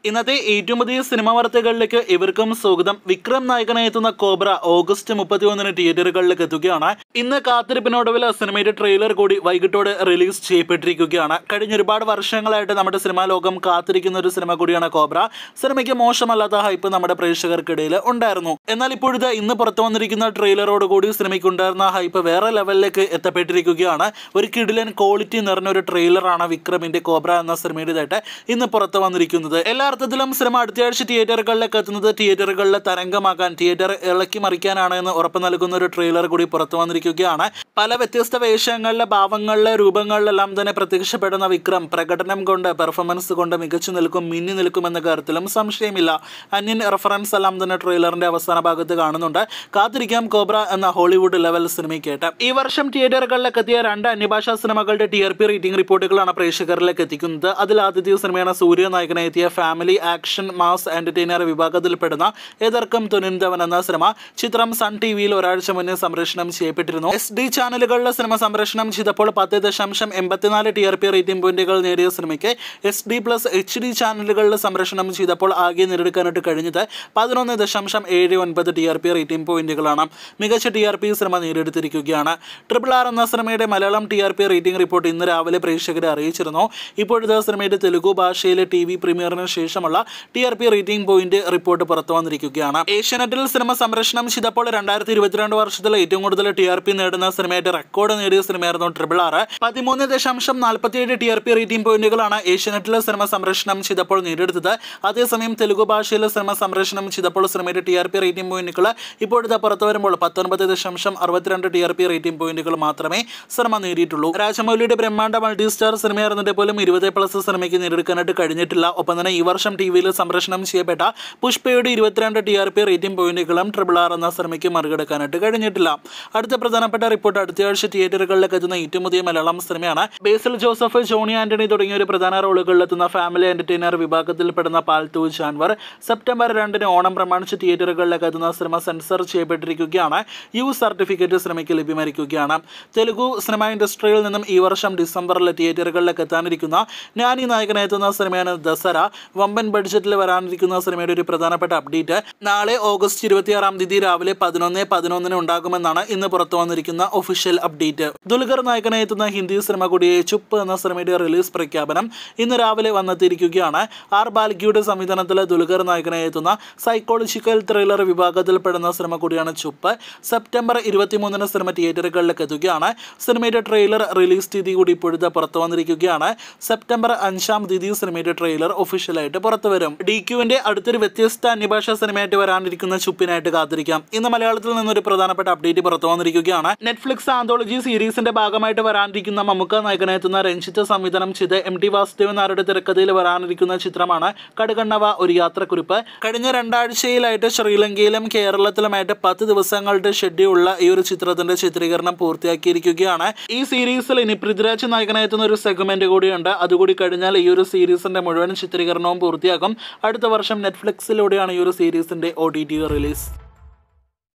ഇന്നത്തെ ഏറ്റവും പുതിയ സിനിമ വാർത്തകളിലേക്ക് ഇവർക്കും സ്വാഗതം വിക്രം നായകനായി എത്തുന്ന കോബ്ര ഓഗസ്റ്റ് മുപ്പത്തി ഒന്നിന് തിയേറ്ററുകളിലേക്ക് എത്തുകയാണ് ഇന്ന് കാത്തിരിപ്പിനൊടുവിൽ സിനിമയുടെ ട്രെയിലർ കൂടി വൈകിട്ടോടെ റിലീസ് ചെയ്യപ്പെട്ടിരിക്കുകയാണ് കഴിഞ്ഞ ഒരുപാട് വർഷങ്ങളായിട്ട് നമ്മുടെ സിനിമാ ലോകം കാത്തിരിക്കുന്ന ഒരു സിനിമ കൂടിയാണ് കോബ്ര സിനിമയ്ക്ക് മോശമല്ലാത്ത ഹൈപ്പ് നമ്മുടെ പ്രേക്ഷകർക്കിടയിൽ ഉണ്ടായിരുന്നു എന്നാൽ ഇപ്പോഴത്തെ ഇന്ന് പുറത്തു വന്നിരിക്കുന്ന ട്രെയിലറോട് കൂടി സിനിമയ്ക്ക് ഉണ്ടായിരുന്ന ഹൈപ്പ് വേറെ ലെവലിലേക്ക് എത്തപ്പെട്ടിരിക്കുകയാണ് ഒരു കിടിലൻ ക്വാളിറ്റി നിറഞ്ഞ ഒരു ട്രെയിലറാണ് വിക്രമിന്റെ കോബ്ര എന്ന സിനിമയുടേതായിട്ട് ഇന്ന് പുറത്തു വന്നിരിക്കുന്നത് എല്ലാ അർത്ഥത്തിലും സിനിമ അടുത്തയാഴ്ച തിയേറ്ററുകളിലേക്ക് എത്തുന്നത് തിയേറ്ററുകളിലെ തരംഗമാക്കാൻ തിയേറ്റർ ഇളക്കി മറിക്കാനാണ് എന്ന് ഉറപ്പ് നൽകുന്ന ഒരു ട്രെയിലർ കൂടി പുറത്തു വന്നിരിക്കുകയാണ് പല വ്യത്യസ്ത വേഷങ്ങളിലെ ഭാവങ്ങളിലെ രൂപങ്ങളിലെല്ലാം തന്നെ പ്രത്യക്ഷപ്പെടുന്ന വിക്രം പ്രകടനം കൊണ്ട് പെർഫോമൻസ് കൊണ്ട് മികച്ചു നിൽക്കും മിന്നി നിൽക്കും എന്ന കാര്യത്തിലും സംശയമില്ല അന്യൻ റെഫറൻസ് എല്ലാം തന്നെ ട്രെയിലറിന്റെ അവസാന ഭാഗത്ത് കാണുന്നുണ്ട് കാത്തിരിക്കാം കോബ്ര എന്ന ഹോളിവുഡ് ലെവൽ സിനിമയ്ക്കേട്ട് ഈ വർഷം തിയേറ്ററുകളിലേക്ക് എത്തിയ രണ്ട് അന്യഭാഷാ സിനിമകളുടെ ടി ആർ പി റേറ്റിംഗ് റിപ്പോർട്ടുകളാണ് പ്രേക്ഷകരിലേക്ക് എത്തിക്കുന്നത് അതിൽ ആദ്യത്തെ സിനിമയാണ് സൂര്യ നായകനെ എത്തിയ ഫാമിലി ആക്ഷൻ മാസ് എന്റർടൈനർ വിഭാഗത്തിൽപ്പെടുന്ന എതിർക്കം തുനിന്തവൻ എന്ന സിനിമ ചിത്രം സൺ ടി വിയിൽ ഒരാഴ്ച മുന്നേ സംപ്രേഷണം ചെയ്യപ്പെട്ടിരുന്നു എസ് ഡി ചാനലുകളിലെ സിനിമ സംപ്രേഷണം ചെയ്തപ്പോൾ പത്ത് ദശാംശം എൺപത്തിനാല് ടി ആർ പി റേറ്റിംഗ് പോയിന്റുകൾ നേടിയ സിനിമയ്ക്ക് S D plus H D ചാനലുകളിൽ സംപ്രേഷണം ചെയ്തപ്പോൾ ആകെ നേടിയെടുക്കാനായിട്ട് കഴിഞ്ഞത് പതിനൊന്ന് ദശാംശം ഏഴ് ഒൻപത് ടി ആർ പി റേറ്റിംഗ് പോയിന്റുകളാണ് മികച്ച ടി ആർ പി സിനിമ നേടിയെടുത്തിരിക്കുകയാണ് ട്രിപ്പിൾ ആർ എന്ന സിനിമയുടെ Malayalam T R P rating report ഇന്ന് രാവിലെ പ്രേക്ഷകരെ അറിയിച്ചിരുന്നു ഇപ്പോഴത്തെ സിനിമയുടെ തെലുഗു ഭാഷയിലെ ടി വി പ്രീമിയറിന് ശേഷമുള്ള T R P rating point report പുറത്തു വന്നിരിക്കുകയാണ് ഏഷ്യാനെറ്റിൽ സിനിമ സംപ്രേഷണം ചെയ്തപ്പോൾ രണ്ടായിരത്തി ഇരുപത്തിരണ്ട് വർഷത്തിൽ ഏറ്റവും കൂടുതൽ ടി ആർ പി നേടുന്ന സിനിമയായിട്ട് റെക്കോർഡ് നേടിയ സിനിമയായിരുന്നു ട്രിപ്പിൾ ആർ പതിമൂന്ന് ദശാംശം നാൽപ്പത്തിയേഴ് ടി ആർ പി റേറ്റിംഗ് പോയിന്റുകളാണ് ഏഷ്യാനെറ്റിലെ സിനിമ സംപ്രേഷണം ചെയ്തപ്പോൾ നേടിയെടുത്തത് അതേസമയം തെലുഗു ഭാഷയിലെ സിനിമ സംപ്രേഷണം ചെയ്തപ്പോൾ സിനിമയുടെ ടി ആർ പി റേറ്റിംഗ് പോയിന്റുകൾ ഇപ്പോഴത്തെ പുറത്തു വരുമ്പോൾ പത്തൊൻപത് ദശാംശം അറുപത്തിരണ്ട് ടി ആർ പി റേറ്റിംഗ് പോയിന്റുകൾ മാത്രമേ സിനിമ നേടിയിട്ടുള്ളൂ രാജമൗലിയുടെ ബ്രഹ്മാണ്ഡ മൾട്ടി സ്റ്റാർ സിനിമയായിരുന്നിട്ട് പോലും ഇരുപത് പ്ലസ് സിനിമയ്ക്ക് നേടിയെടുക്കാനായിട്ട് കഴിഞ്ഞിട്ടില്ല ഒപ്പം തന്നെ ഈ വർഷം ടി വിയിൽ സംപ്രേഷണം ചെയ്യപ്പെട്ട പുഷ്പയുടെ ഇരുപത്തിരണ്ട് ടി ആർ പി റേറ്റിംഗ് പോയിന്റുകളും ട്രിപ്പിൾ ആർ എന്ന സിനിമയ്ക്ക് മറികടക്കാനായിട്ട് കഴിഞ്ഞിട്ടില്ല അടുത്ത പ്രധാനപ്പെട്ട റിപ്പോർട്ട് അടുത്തയാഴ്ച തിയേറ്ററുകളിലേക്ക് എത്തുന്ന ഏറ്റവും പുതിയ മലയാളം സിനിമയാണ് ബേസിൽ ജോസഫ് ജോണി ആന്റണി തുടങ്ങിയ ഒരു പ്രധാന റോളുകളിലെത്തുന്ന ഫാമിലി എന്റർടൈനർ വിഭാഗത്തിൽപ്പെടുന്ന പാൽത്തു ജാൻവർ സെപ്റ്റംബർ രണ്ടിന് ഓണം പ്രമാണിച്ച് തിയേറ്ററുകളിലേക്ക് എത്തുന്ന സിനിമ സെൻസർ ചെയ്യപ്പെട്ടിരിക്കുകയാണ് യു സർട്ടിഫിക്കറ്റ് സിനിമയ്ക്ക് ലഭ്യമായിരിക്കുകയാണ് തെലുഗു സിനിമ ഇൻഡസ്ട്രിയിൽ നിന്നും ഈ വർഷം ഡിസംബറിൽ തിയേറ്ററുകളിലേക്ക് എത്താനിരിക്കുന്ന ഞാനീ നായകനെത്തുന്ന സിനിമയാണ് ദസറ വമ്പൻ ബഡ്ജറ്റിൽ വരാനിരിക്കുന്ന സിനിമയുടെ ഒരു പ്രധാനപ്പെട്ട അപ്ഡേറ്റ് നാളെ ഓഗസ്റ്റ് ഇരുപത്തിയാറാം തീയതി രാവിലെ പതിനൊന്ന് പതിനൊന്നിന് ഉണ്ടാകുമെന്നാണ് ഇന്ന് പുറത്തു വന്നിരിക്കുന്ന ഒഫീഷ്യൽ അപ്ഡേറ്റ് ദുൽഖർ നായകനെ എത്തുന്ന ഹിന്ദി സിനിമ കൂടിയ ചുപ്പ് എന്ന സിനിമയുടെ റിലീസ് പ്രഖ്യാപനം ഇന്ന് രാവിലെ വന്നെത്തിയിരിക്കുകയാണ് ആർ ബാൽഗിയുടെ സംവിധാനത്തിൽ ദുൽഖർ നായകനെ എത്തുന്ന സൈക്കോളജിക്കൽ ത്രില്ലർ വിഭാഗത്തിൽപ്പെടുന്ന സിനിമ കൂടിയാണ് ചുപ്പ് സെപ്റ്റംബർ ഇരുപത്തിമൂന്നിന് സിനിമ തിയേറ്ററുകളിലേക്ക് എത്തുകയാണ് സിനിമയുടെ ട്രെയിലർ റിലീസ് തീയതി കൂടി ഇപ്പോഴത്തെ പുറത്തു വന്നിരിക്കുകയാണ് സെപ്റ്റംബർ അഞ്ചാം തീയതി സിനിമയുടെ ട്രെയിലർ ഒഫീഷ്യലായിട്ട് പുറത്തു വരും ഡി ക്യുവിന്റെ അടുത്തൊരു വ്യത്യസ്ത അന്യഭാഷാ സിനിമയായിട്ട് വരാനിരിക്കുന്ന ചുപ്പിനായിട്ട് കാത്തിരിക്കാം ഇന്ന് മലയാളത്തിൽ നിന്നൊരു പ്രധാനപ്പെട്ട അപ്ഡേറ്റ് പുറത്തു വന്നിരിക്കുകയാണ് നെറ്റ്ഫ്ലിക്സ് ആന്തോളജി സീരീസിന്റെ ഭാഗമായിട്ട് വരാനിരിക്കുന്ന മമ്മൂക്ക നായകനെത്തുന്ന രഞ്ജിത്ത് സംവിധാനം ചെയ്ത് എം ടി വാസുദേവൻ നായരുടെ തിരക്കഥയിൽ വരാനിരിക്കുന്ന ചിത്രമാണ് കടുകണ്ണവ ഒരു യാത്രക്കുറിപ്പ് കഴിഞ്ഞ രണ്ടാഴ്ചയിലായിട്ട് ശ്രീലങ്കയിലും കേരളത്തിലുമായിട്ട് പത്ത് ദിവസങ്ങളുടെ ഷെഡ്യൂളുള്ള ഈ ഒരു ചിത്രത്തിന്റെ ചിത്രീകരണം പൂർത്തിയാക്കിയിരിക്കുകയാണ് ഈ സീരീസിൽ ഇനി പൃഥ്വിരാജ് നായകനെത്തുന്ന ഒരു സെഗ്മെന്റ് കൂടിയുണ്ട് അതുകൂടി കഴിഞ്ഞാൽ ഈ ഒരു സീരീസിന്റെ മുഴുവൻ ചിത്രീകരണവും പൂർത്തിയാക്കും അടുത്ത വർഷം നെറ്റ്ഫ്ലിക്സിലൂടെയാണ് ഈ ഒരു സീരീസിന്റെ ഒ ടി ടി റിലീസ്